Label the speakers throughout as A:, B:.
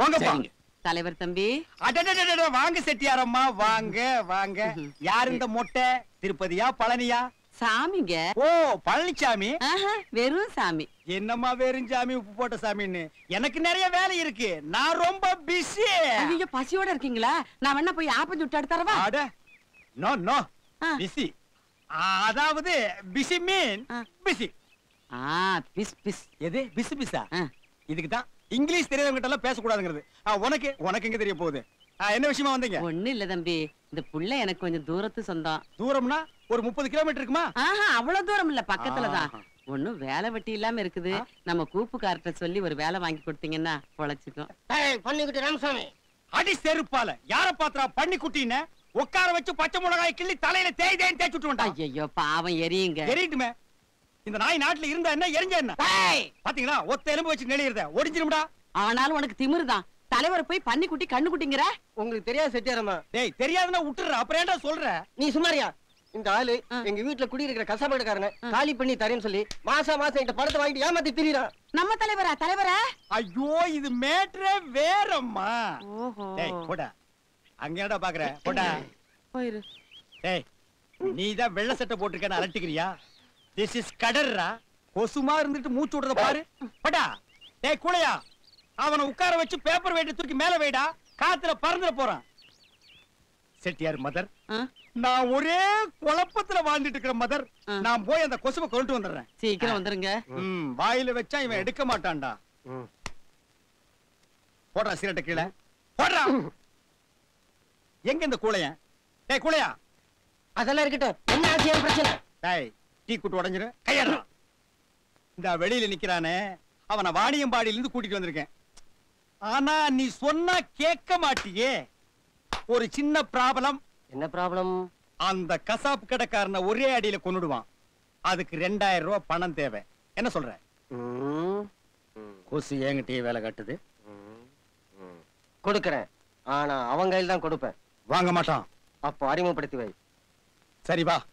A: போங்கப்பா
B: சரிங்க.
C: தலைவர் தம்பி
A: அடடடடட, வாங்க செட்டியாரம்மா வாங்க வாங்க யார் இந்த மொட்டை திருப்பதியா பழனியா
C: சாமிங்க
A: ஓ பழனிசாமி
C: ஆஹா, வெறும் சாமி
A: என்னம்மா வெறும் சாமி உப்பு போட்ட சாமின்னு எனக்கு நிறைய வேலை இருக்கு நான் ரொம்ப பிஸி
C: ஐயோ பசியோட இருக்கீங்களா நான் வேணா போய் ஆப்பம் சுட்டு எடுத்து தரவா
A: அட நோ நோ
C: ஆ.
A: பிஸி அதாவது பிஸி மீன்
C: ஆ.
A: பிஸி
C: ஆ பிஸ் பிஸ்
A: எது பிஸி பிஸா
C: ஆ.
A: இதுக்கு தான் இங்கிலீஷ் தெரியாதவங்க எல்லாம் பேசக்கூடாதுங்கிறது ஆ, உனக்கு உனக்கு எங்க தெரிய போகுது ஆ, என்ன விஷயமா வந்தீங்க
C: ஒண்ணு இல்ல தம்பி இந்த புள்ள எனக்கு கொஞ்சம் தூரத்து சொந்தம்
A: தூரம்னா ஒரு முப்பது கிலோமீட்டர் இருக்குமா
C: ஆஹா அவ்வளவு தூரம் இல்ல பக்கத்துல தான்
A: ஆஹா.
C: ஒண்ணும் வேலை வெட்டி இல்லாம இருக்குது நம்ம கூப்புக்கார்ட்ட சொல்லி ஒரு வேலை வாங்கி கொடுத்தீங்கன்னா பொழைச்சுக்கும்
D: பண்ணிக்கிட்டு ராமசாமி
A: அடி செருப்பால யார பாத்திரா பண்ணி குட்டின்னு உட்கார வச்சு பச்சை மிளகாய் கிள்ளி தலையில தேய் தேய் தேய்ச்சி விட்டு
C: ஐயோ பாவம் எரியுங்க
A: எரியட்டுமே இந்த நாய் நாட்டுல இருந்தா என்ன எரிஞ்ச என்ன பாத்தீங்களா ஒத்த எலும்பு வச்சு நெளியிருத ஒடிஞ்சிரும்டா
C: ஆனாலும் உனக்கு திமிருதான் தலைவரை போய் பண்ணி குட்டி கண்ணு குட்டிங்கிற
D: உங்களுக்கு தெரியாது செட்டியாரம்மா
A: டேய் தெரியாதுன்னா விட்டுற அப்புறம் ஏன்டா சொல்ற
D: நீ சுமாரியா இந்த ஆளு
C: ஆ.
D: எங்க வீட்டுல குடியிருக்கிற கசாபாடுக்காரனை காலி பண்ணி தரேன்னு சொல்லி மாசம் மாசம் இந்த படத்தை வாங்கிட்டு ஏமாத்தி திரியறான்
C: நம்ம தலைவரா தலைவரா
A: ஐயோ இது மேட்ரே வேறம்மா
C: ஓஹோ
A: டேய் போடா அங்க என்னடா பாக்குற போடா
C: போயிரு
A: டேய் நீ தான் வெள்ளை சட்டை போட்டிருக்கேன்னு அலட்டிக்கிறியா திஸ் இஸ் கடர்ரா கொசுமா இருந்துட்டு மூச்சு விடுறத பாரு படா டேய் கூளையா அவனை உட்கார வச்சு பேப்பர் வெயிட்ட தூக்கி மேல வைடா காத்துல பறந்துட போறான் செட்டியார் மதர்
C: ஆ,
A: நான் ஒரே குழப்பத்துல வாழ்ந்துட்டு இருக்கிற மதர்
C: ஆ.
A: நான் போய் அந்த கொசுவை கொண்டு வந்துடுறேன்
C: சீக்கிரம் வந்துருங்க
A: ம், வாயில வச்சா இவன் எடுக்க மாட்டான்டா போடுறா சீரட்டை கீழே போடுறா எங்க இந்த கூளையன் டேய் கூளையா
D: அதெல்லாம் இருக்கட்டும் என்ன ஆச்சியான பிரச்சனை
A: டேய் டீ குட்டு உடைஞ்சிரு கையடா இந்த வெளியில நிக்கிறானே அவனை வாணியம்பாடியில இருந்து கூட்டிட்டு வந்திருக்கேன் ஆனா நீ சொன்னா கேட்க மாட்டியே ஒரு சின்ன ப்ராப்ளம்
D: என்ன ப்ராப்ளம்
A: அந்த கசாப்பு கடைக்காரனை ஒரே அடியில கொன்னுடுவான் அதுக்கு ரெண்டாயிரம் ரூபாய் பணம் தேவை என்ன சொல்ற கொசு என்கிட்டயே வேலை காட்டுது
D: கொடுக்கறேன் ஆனா அவன் கையில் தான் கொடுப்பேன்
A: வாங்க மாட்டான்
D: அப்போ அறிமுகப்படுத்தி வை
A: சரி வா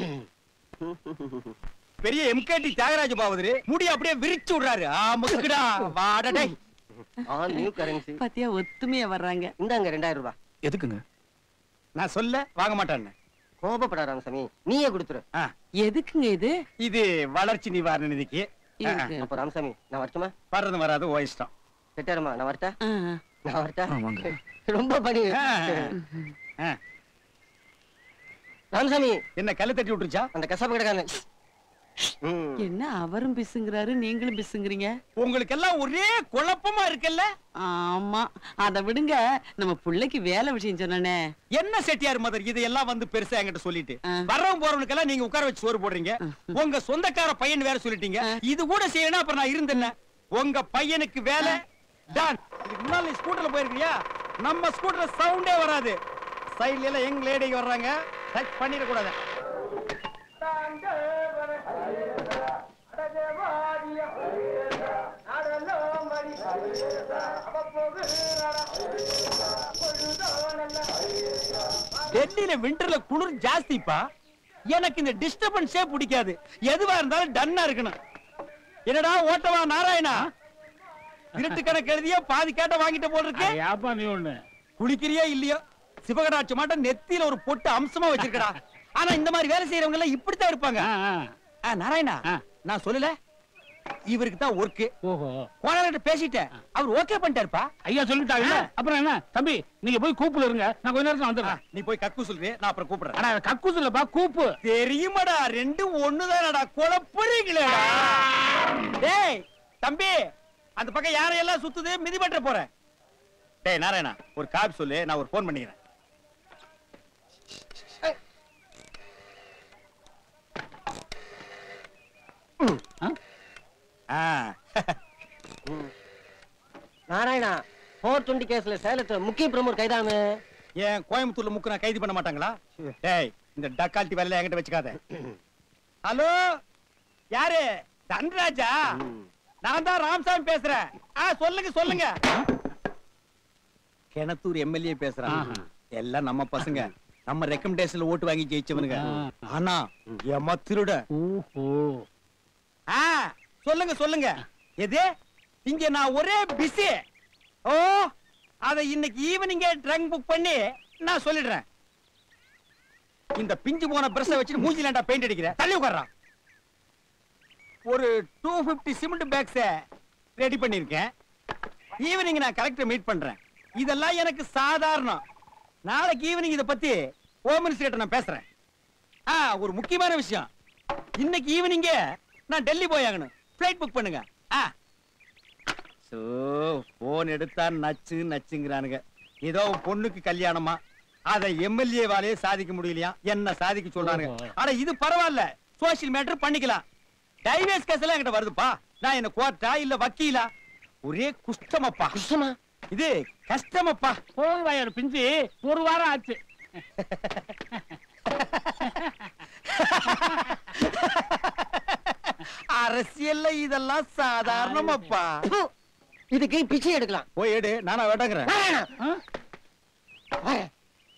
A: பெரிய எம்கேடி தியாகராஜ பாவதரு முடி அப்படியே விரிச்சு விடுறாரு ஆமுக்குடா வாடா டேய்
D: ஆல் நியூ கரன்சி
C: பாத்தியா ஒத்துமையா வர்றாங்க
D: இந்தாங்க ரெண்டாயிரம் ரூபாய்
B: எதுக்குங்க
A: நான் சொல்ல வாங்க மாட்டான்னு
D: கோபப்படா ராமசாமி நீயே கொடுத்துரு
A: ஆ,
C: எதுக்குங்க இது
A: இது வளர்ச்சி நிவாரண நிதிக்கு ஆ,
C: இருக்கு.
D: அப்போ ராமசாமி நான் வரட்டுமா
A: வர்றது வராது ஓ இஷ்டம்
D: செட்டாரம்மா நான் வரட்டா
C: ஆ, ஆ.
D: நான் வரட்டா
B: ஆ, வாங்க.
D: ரொம்ப பணி
A: ஆ, ஆ.
D: ராமசாமி
A: என்ன கல்லு தட்டி விட்டுருச்சா
D: அந்த கசாப்பு கடைக்காரன் ம்.
C: என்ன அவரும் பிசுங்கிறாரு நீங்களும் பிசுங்கிறீங்க
A: உங்களுக்கு எல்லாம் ஒரே குழப்பமா இருக்குல்ல
C: ஆமா அத விடுங்க நம்ம புள்ளைக்கு வேலை விஷயம் சொன்னனே
A: என்ன செட்டியார் மதர் இதெல்லாம் வந்து பெருசா என்கிட்ட சொல்லிட்டு
C: ஆ.
A: வர்றவங்க போறவனுக்கு எல்லாம் நீங்க உட்கார வச்சு சோறு போடுறீங்க உங்க சொந்தக்கார பையன் வேற சொல்லிட்டீங்க இது கூட செய்யணும் அப்புறம் நான் இருந்தேன்ன உங்க பையனுக்கு வேலை டான் இதுக்கு முன்னால நீ ஸ்கூட்டர்ல போயிருக்கியா நம்ம ஸ்கூட்டர்ல சவுண்டே வராது சைடுல எல்லாம் எங்க லேடி வர்றாங்க டச் பண்ணிட கூடாது டெல்லியில விண்டர்ல குளிர் ஜாஸ்திப்பா எனக்கு இந்த டிஸ்டர்பன்ஸே பிடிக்காது எதுவா இருந்தாலும் டன்னா இருக்கணும் என்னடா ஓட்டவா நாராயணா இருட்டு கணக்கு எழுதிய பாதி கேட்ட வாங்கிட்ட போல் இருக்கு
E: ஏப்பா நீ ஒண்ணு
A: குளிக்கிறியா இல்லையோ சிவகடாட்சி மாட்டம் நெத்தியில ஒரு பொட்டு அம்சமா வச்சிருக்கடா ஆனா இந்த மாதிரி வேலை செய்யறவங்க எல்லாம் இப்படித்தான் இருப்பாங்க
E: ஆ, ஆ.
A: ஆ, நாராயணா
E: ஆ.
A: நான் சொல்லல இவருக்கு தான் ஒர்க்கு
E: ஓஹோ
A: கோனார்கிட்ட பேசிட்டேன் அவர் ஓகே பண்ணிட்டாருப்பா
E: ஐயா சொல்லிட்டாங்க அப்புறம் என்ன தம்பி நீங்க போய் கூப்புல இருங்க நான் கொஞ்ச நேரத்துல
A: ஆ,
E: வந்துடுறேன்
A: நீ போய் கக்கு சொல்லு நான் அப்புறம் கூப்பிடுறேன்
E: அடா கக்கூஸ் இல்லப்பா கூப்பு
A: தெரியுமாடா ரெண்டும் ஒண்ணுதானடா குழப்பறீங்களேடா டேய் தம்பி அந்த பக்கம் யாரையெல்லாம் சுத்துது மிதிபட்ட போறேன் டேய் நாராயணா ஒரு காப்பி சொல்லு நான் ஒரு ஃபோன் பண்ணிக்கிறேன் ஆ
D: நாராயணா போர் டுவெண்ட்டி கேஸ்ல சேலத்துல முக்கிய பிரமுகர் கைதாமே
A: ஏன் கோயம்புத்தூர்ல முக்கு நான் கைது பண்ண மாட்டாங்களா டேய் இந்த டக்கால்ட்டி வேலையில என்கிட்ட வச்சுக்காத ஹலோ யாரு தன்ராஜா நான் தான் ராமசாமி பேசுறேன் ஆ சொல்லுங்க சொல்லுங்க கிணத்தூர் எம்எல்ஏ பேசுறான்
E: ஆஹா.
A: எல்லாம் நம்ம பசங்க நம்ம ரெக்கமெண்டேஷன்ல ஓட்டு வாங்கி ஜெயிச்சவனுங்க
E: ஆ.
A: ஆனா ஏமா திருட
E: ஓஹோ
A: ஆ சொல்லுங்க சொல்லுங்க எது இங்க நான் ஒரே பிஸி ஓ அதை இன்னைக்கு ஈவினிங்கே ட்ரங்க் புக் பண்ணி நான் சொல்லிடுறேன் இந்த பிஞ்சு போன பிரஷ வச்சு மூஞ்சிலாண்டா பெயிண்ட் அடிக்கிறேன் தள்ளி உட்கார்றான் ஒரு two fifty cement bags ready பண்ணிருக்கேன் ஈவினிங் நான் கலெக்டர் மீட் பண்றேன் இதெல்லாம் எனக்கு சாதாரணம் நாளைக்கு ஈவினிங் இத பத்தி ஹோம் மினிஸ்டர் நான் பேசுறேன் ஆ ஒரு முக்கியமான விஷயம் இன்னைக்கு ஈவினிங்க நான் டெல்லி போய் ஆகணும் ஃபிளைட் புக் பண்ணுங்க ஆ சோ போன் எடுத்தா நச்சு நச்சுங்கிறானுங்க ஏதோ உன் பொண்ணுக்கு கல்யாணமா அதை எம்எல்ஏ வாலே சாதிக்க முடியலையா என்ன சாதிக்க சொல்றானுங்க ஆனா இது பரவாயில்ல சோசியல் மேட்டர் பண்ணிக்கலாம் டைவேஸ் கேஸ் எல்லாம் என்கிட்ட வருதுப்பா நான் என்ன கோர்ட்டா இல்ல வக்கீலா ஒரே குஷ்டமப்பா
D: குஷ்டமா
A: இது கஷ்டமப்பா
E: போன் வயர் பிஞ்சு ஒரு வாரம் ஆச்சு
A: அரசியல்ல இதெல்லாம் சாதாரணமாப்பா
D: ப்பு. இதுக்கு பிச்சை எடுக்கலாம்
A: போய் எடு நானா வேட்டங்கிறேன்
D: வேணாம்.
E: ஆ?
D: வரேன்.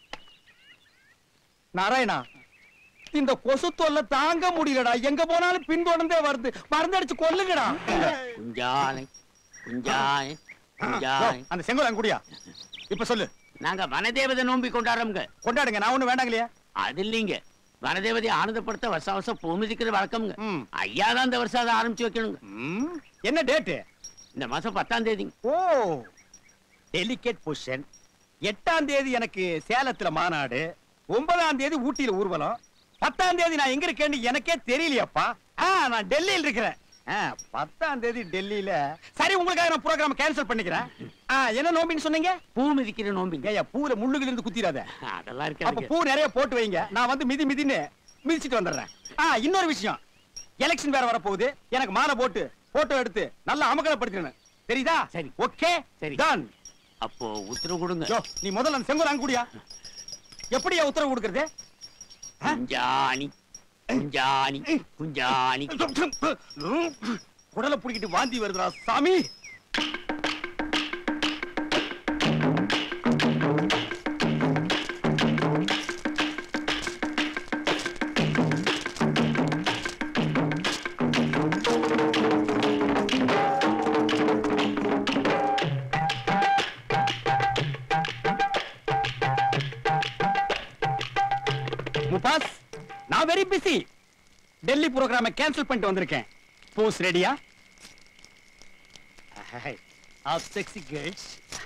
A: நாராயணா இந்த கொசு தொல்லை தாங்க முடியலடா எங்க போனாலும் பின்தொடர்ந்தே வருது மருந்தடிச்சு கொல்லுங்கடா
B: குஞ்சானை குஞ்சானை
A: யோ,
B: குஞ்சானை
A: அந்த செங்கோல் அங்க குடியா இப்ப சொல்லு
B: நாங்க வனதேவதை நோம்பி கொண்டாடுறோங்க
A: கொண்டாடுங்க நான் ஒண்ணு வேண்டாங்க இல்லையா
B: அது இல்லைங்க வனதேவதையை ஆனந்தப்படுத்த வருஷம் வருஷம் பூ மிதிக்கிற வழக்கம்ங்க
A: ம்.
B: ஐயா தான் இந்த வருஷம் அதை ஆரம்பிச்சு வைக்கணுங்க
A: ம், என்ன டேட்டு
B: இந்த மாசம் பத்தாம் தேதிங்க
A: ஓ டெலிகேட் பொசிஷன் எட்டாம் தேதி எனக்கு சேலத்துல மாநாடு ஒன்பதாம் தேதி ஊட்டியில ஊர்வலம் பத்தாம் தேதி நான் எங்க இருக்கேன்னு எனக்கே தெரியலையாப்பா ஆ, நான் டெல்லியில் இருக்கிறேன் ஆ, பத்தாம் தேதி டெல்லியில சரி உங்களுக்காக நான் ப்ரோக்ராம் கேன்சல் பண்ணிக்கிறேன் ஆ, என்ன நோம்பின்னு சொன்னீங்க
B: பூ மிதிக்கிற நோம்பிங்க
A: ஏயா பூல முள்ளுகள் இருந்து குத்திராத
B: அதெல்லாம்
A: அப்ப
B: இருக்காதுங்க
A: பூ நிறைய போட்டு வைங்க நான் வந்து மிதி மிதின்னு மிதிச்சிட்டு வந்துடுறேன் ஆ இன்னொரு விஷயம் எலெக்ஷன் வேற வரப்போகுது எனக்கு மாலை போட்டு போட்டோ எடுத்து நல்லா அமகலப்படுத்திடணும் தெரியுதா
B: சரி.
A: ஓகே
B: சரி.
A: டன்
B: அப்போ உத்தரவு கொடுங்க
A: யோ நீ முதல்ல அந்த செங்கோல் அங்க கூடியா எப்படியா உத்தரவு கொடுக்கறது
B: குஞ்சாணி குஞ்சாணி குஞ்சாணி
A: குடலை புடிக்கிட்டு வாந்தி வருதுடா சாமி முபாஸ் நான் வெரி பிஸி டெல்லி ப்ரோக்ராமை கேன்சல் பண்ணிட்டு வந்திருக்கேன் போஸ் ரெடியா ஆஃப் செக்ஸி கேர்ள்ஸ்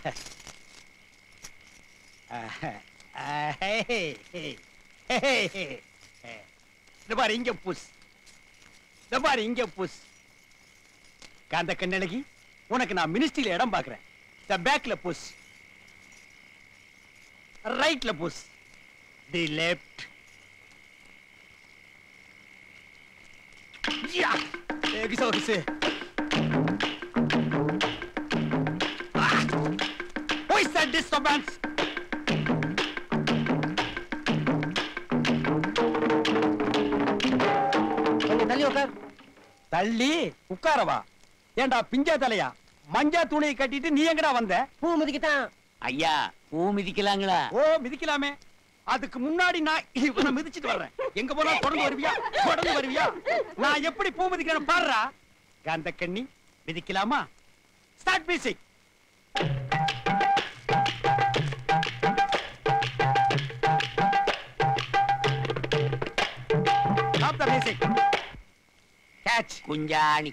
A: இந்த பாரு இங்க புஸ் இந்த பாரு இங்க புஸ் காந்த கண்ணழகி உனக்கு நான் மினிஸ்ட்ரியில இடம் பாக்குறேன் இந்த பேக்ல புஸ் ரைட்ல push the left Ja! Eh, Gisa, gisa. Ah! Who is that disturbance?
D: கொஞ்சம் தள்ளி உட்கார்
A: தள்ளி உட்காரவா ஏண்டா பிஞ்சா தலையா மஞ்சா துணியை கட்டிட்டு நீ எங்கடா வந்த
D: பூ மிதிக்கத்தான்
B: ஐயா பூ மிதிக்கலாங்களா
A: ஓ மிதிக்கலாமே அதுக்கு முன்னாடி நான் இவனை மிதிச்சிட்டு வர்றேன் எங்க போனா தொடர்ந்து வருவியா தொடர்ந்து வருவியா நான் எப்படி பூ மிதிக்கிறேன்னு பாடுறா காந்த கண்ணி மிதிக்கலாமா start music Stop the music. Catch.
B: குஞ்சாணி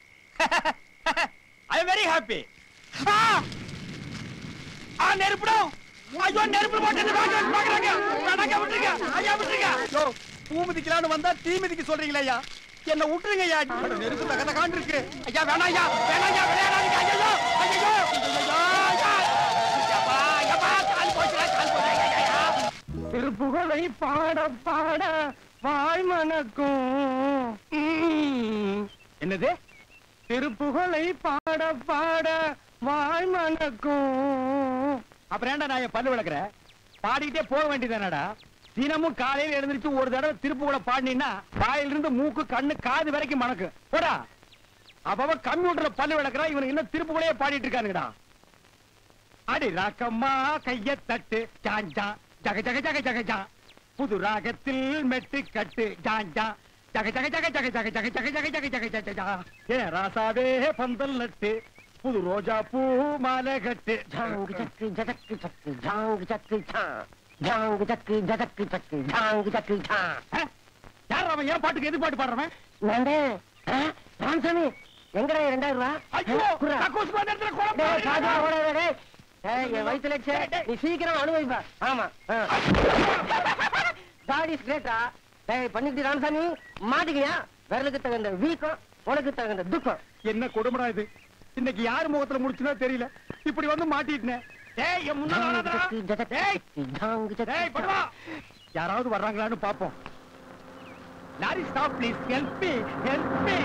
A: I am very happy. ஆ! ஆ, நெருப்புடும். ஐயோ, நெருப்பு போட்டு இந்த பாக்க- பாக்குறாங்க. வேணாங்க, விட்டுருங்க. ஐயா, விட்டுருங்க. யோ, பூ மிதிக்கலான்னு வந்தா தீ மிதிக்க சொல்றீங்களே ஐயா என்ன விட்டுருங்க ஐயா அட, நெருப்பு தக தகான்னு இருக்கு ஐயா வேணாம் ஐயா வேணாம் ஐயா விளையாடாதீங்க ஐயோ ஐயோ ஐயோ ஐயா ஐயப்பா, ஐயப்பா, கால் போச்சுடா, கால் போச்சு. ஐயா, ஐயா, ஐயா.
E: திருப்புகழை பாட பாட வாய் மணக்கும்
A: ம். என்னது
E: திருப்புகழை பாட பாட வாய் மணக்கும்
A: அப்புறம் ஏன்டா நான் என் பல்லு விளக்குற பாடிக்கிட்டே போக வேண்டியதானடா தினமும் காலையில எழுந்திருச்சு ஒரு தடவை திருப்பு கூட பாடினீன்னா வாயிலிருந்து மூக்கு கண்ணு காது வரைக்கும் மணக்கு போடா அப்பவ கம்ப்யூட்டர்ல பல்லு விளக்குறா இவனுக்கு இன்னும் திருப்பு கூடயே பாடிட்டு இருக்கானுங்கடா அடி ராக்கம்மா கைய தட்டு ஜாஞ்சா ஜக ஜக ஜக ஜக ஜா புது ராகத்தில் மெட்டு கட்டு ஜாஞ்சா ஜக ஜக ஜக ஜக ஜக ஜக ஜக ஜக ஜக ஜக ஜக ஜக ஜா ஏ ராசாவே பந்தல் நட்டு புது ரோஜா பூ மாலை கட்டு
D: ஜாங்கு சக்கு ஜதக்கு சக்கு ஜாங்கு சக்கு சா ஜாங்கு சக்கு ஜதக்கு சக்கு ஜாங்கு சக்கு சா
A: ஆ? யார் அவன் ஏன் பாட்டுக்கு எது பாட்டு பாடுறவன்
D: நானே ஆ, ராமசாமி எங்கடா என் ரெண்டாயிரம் ரூபா
A: ஐயோ
D: குர்ரா.
A: கக்கூஸ் மாதிரி இடத்துல குழப்பம்
D: டேய், சாஜா,
A: பண்ணிடுறா.
D: ஓடாத, டேய். டேய், என் வயித்துல வச்சே. நீ சீக்கிரம் அனுபவிப்பா ஆமா தாடிஸ் கிரேட்டா டேய் பண்ணிட்டு ராமசாமி மாட்டிக்கியா விரலுக்கு தகுந்த வீக்கம் உனக்கு தகுந்த துக்கம்
A: என்ன கொடுமடா இது இன்னைக்கு யார் முகத்துல முடிச்சுனோ தெரியல இப்படி வந்து மாட்டிட்டேன் டேய் என் முன்னால
D: ஜாங்கு
A: வராதடா.
D: சக்கு ஜதக்கு
A: டேய்
D: சக்கு ஜாங்கு சக்கு
A: டேய்
D: சா.
A: படுவா யாராவது வர்றாங்களான்னு பாப்போம் lorry stop please help me help me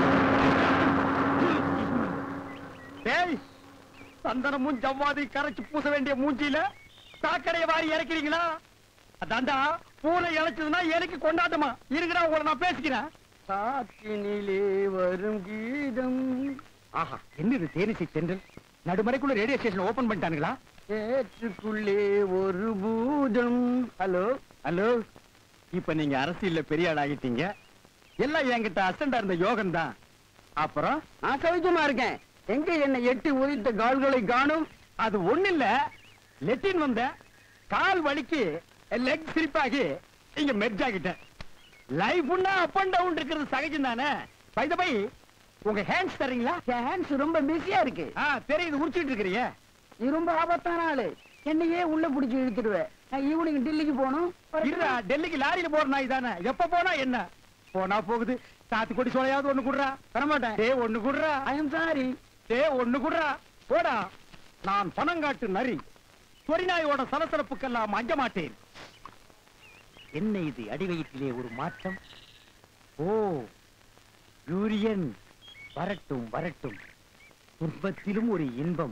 A: டேய் சந்தனமும் ஜவ்வாதி கரைச்சு பூச வேண்டிய மூஞ்சியில சாக்கடைய வாரி இறக்கிறீங்களா அதான்டா பூனை இழைச்சதுன்னா எனக்கு கொண்டாட்டமா இருக்குடா உங்களை நான் பேசிக்கிறேன் காற்றினிலே வரும் கீதம் ஆஹா என்ன இது தேனிசை தென்றல் நடுமறைக்குள்ள ரேடியோ ஸ்டேஷன் ஓபன் பண்ணிட்டானுங்களா ஏற்றுக்குள்ளே ஒரு பூதம் ஹலோ ஹலோ இப்ப நீங்க அரசியல்ல பெரிய ஆள் ஆகிட்டீங்க எல்லாம் என்கிட்ட அசண்டா இருந்த யோகன் தான் அப்புறம் நான் சவிச்சமா இருக்கேன் எங்க என்ன எட்டி உதித்த கால்களை காணும் அது ஒண்ணு இல்ல லெட்டின் வந்த கால் வலிக்கு லெக் சிரிப்பாகி இங்க மெர்ஜ் ஆகிட்டேன் லைஃப்னா அப் அண்ட் டவுன் இருக்கிறது சகஜம் தானே பை பை உங்க ஹேண்ட்ஸ் தரீங்களா
F: என் ஹேண்ட்ஸ் ரொம்ப பிஸியா இருக்கு
A: ஆ தெரியுது உரிச்சிட்டு இருக்கிறீங்க
F: நீ ரொம்ப ஆபத்தான ஆளு என்னையே உள்ள புடிச்சு இழுத்துடுவேன் நான் ஈவினிங் டெல்லிக்கு போகணும்
A: இருடா டெல்லிக்கு லாரியில போற நாய் தானே எப்ப போனா என்ன போனா போகுது சாத்துக்குடி சோலையாவது ஒண்ணு குடுறா
F: வரமாட்டேன்
A: டே ஒண்ணு குடுறா
F: ஐ எம் சாரி
A: டே ஒண்ணு குடுறா போடா நான் பணங்காட்டு நரி சொரிநாயோட சலசலப்புக்கெல்லாம் அஞ்ச மாட்டேன் என்ன இது அடிவயிற்றிலே ஒரு மாற்றம் ஓ யூரியன் வரட்டும் வரட்டும் துன்பத்திலும் ஒரு இன்பம்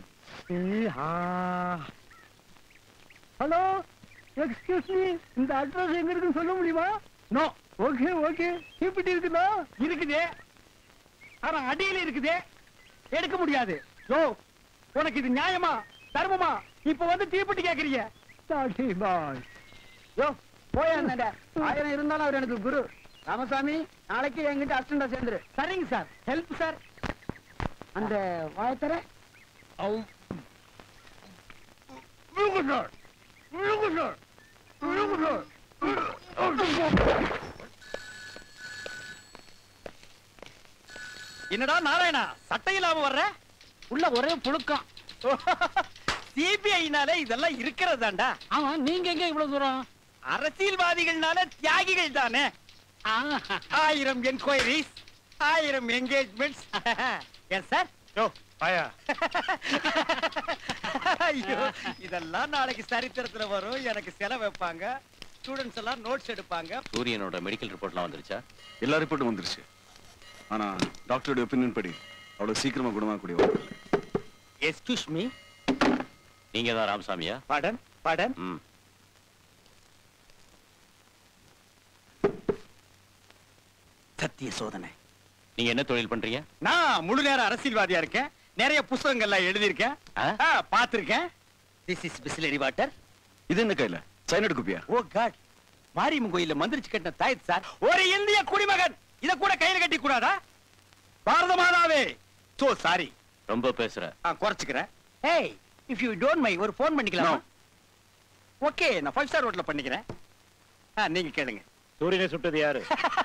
A: ஹலோ எக்ஸ்கியூஸ் மீ இந்த அட்ரஸ் எங்க இருக்குன்னு சொல்ல முடியுமா நோ ஓகே ஓகே இப்படி இருக்குதா இருக்குதே ஆனா அடியில இருக்குதே எடுக்க முடியாது யோ உனக்கு இது நியாயமா தர்மமா இப்ப வந்து தீப்பெட்டி கேக்குறீங்க சாட்டி பாய்
F: யோ போய் அண்ணா ஆயிரம் இருந்தாலும் அவர் எனக்கு குரு ராமசாமி நாளைக்கு என்கிட்ட அசிஸ்டண்டா சேர்ந்துரு
A: சரிங்க சார் ஹெல்ப் சார்
F: அந்த வாயத்தர
A: என்னடா நாராயணா சட்டை இல்லாம வர்ற
E: உள்ள ஒரே புழுக்கம்
A: சிபிஐனாலே இதெல்லாம் இருக்கிறதாண்டா
E: ஆமா நீங்க எங்க இவ்வளவு தூரம்
A: அரசியல்வாதிகள்னால தியாகிகள் தானே
E: ஆ,
A: ஆயிரம் என்கொயரிஸ் ஆயிரம் என்கேஜ்மெண்ட்ஸ் எஸ் சார்
G: யோ பாயா
A: ஐயோ இதெல்லாம் நாளைக்கு சரித்திரத்துல வரும் எனக்கு செலவு வைப்பாங்க ஸ்டூடெண்ட்ஸ் எல்லாம் நோட்ஸ் எடுப்பாங்க
B: சூரியனோட மெடிக்கல் ரிப்போர்ட்லாம் வந்துருச்சா
G: எல்லா ரிப்போர்ட்டும் வந்துருச்சு ஆனா டாக்டரோட ஒப்பீனியன் படி அவ்வளவு சீக்கிரமா குணமாகக்கூடிய வாய்ப்பு இல்லை.
A: எஸ்கியூஸ் மீ
B: நீங்க தான் ராமசாமியா
A: படன் படன்
B: ம்
A: சத்திய சோதனை
B: நீங்க என்ன தொழில் பண்றீங்க
A: நான் முழு நேர அரசியல்வாதியா இருக்கேன் நிறைய புஸ்தகங்கள்லாம் எழுதியிருக்கேன்
B: ஆ?
A: பாத்திருக்கேன் திஸ் இஸ் பிஸ்லரி வாட்டர்
G: இது என்ன கையில சைனடு குப்பியா
A: ஓ காட் மாரியம்மன் கோயில்ல மந்திரிச்சு கட்டின தாயத் சார் ஒரு இந்திய குடிமகன் இத கூட கையில கட்டி கூடாதா பாரத மாதாவே சோ சாரி
B: ரொம்ப பேசுற
A: குறைச்சுக்கிறேன் ஏய் இஃப் யூ டோன்ட் மை ஒரு ஃபோன் பண்ணிக்கலாம் ஓகே நான் ஃபைவ் ஸ்டார் ஹோட்டல்ல பண்ணிக்கிறேன் ஆ, நீங்க கேளுங்க
B: சூரியனை சுட்டது யாரு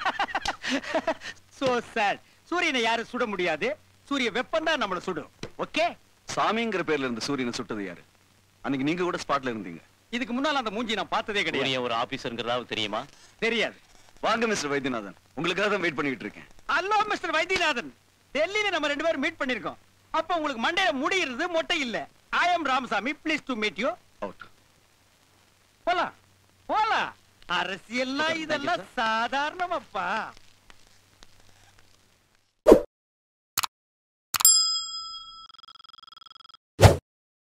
A: சோ சார் சூரியனை யாரும் சுட முடியாது சூரிய வெப்பம் தான் நம்மள சுடும் ஓகே
G: சாமிங்கிற பேர்ல இருந்த சூரியனை சுட்டது யாரு அன்னைக்கு நீங்க கூட ஸ்பாட்ல இருந்தீங்க
A: இதுக்கு முன்னால அந்த மூஞ்சி நான் பார்த்ததே கிடையாது
B: சூரியன் ஒரு ஆபீசருங்கிறதாவது தெரியுமா
A: தெரியாது
G: வாங்க மிஸ்டர் வைத்தியநாதன் உங்களுக்காக தான் வெயிட் பண்ணிட்டு இருக்கேன்
A: ஹலோ மிஸ்டர் வைத்தியநாதன் டெல்லியில நம்ம ரெண்டு பேரும் மீட் பண்ணிருக்கோம் அப்ப உங்களுக்கு மண்டையில முடி இருந்தது மொட்டை இல்ல I am Ramasamy please to meet you
G: out
A: போலாம் போலாம் அரசியல்லாம் இதெல்லாம் சாதாரணமாப்பா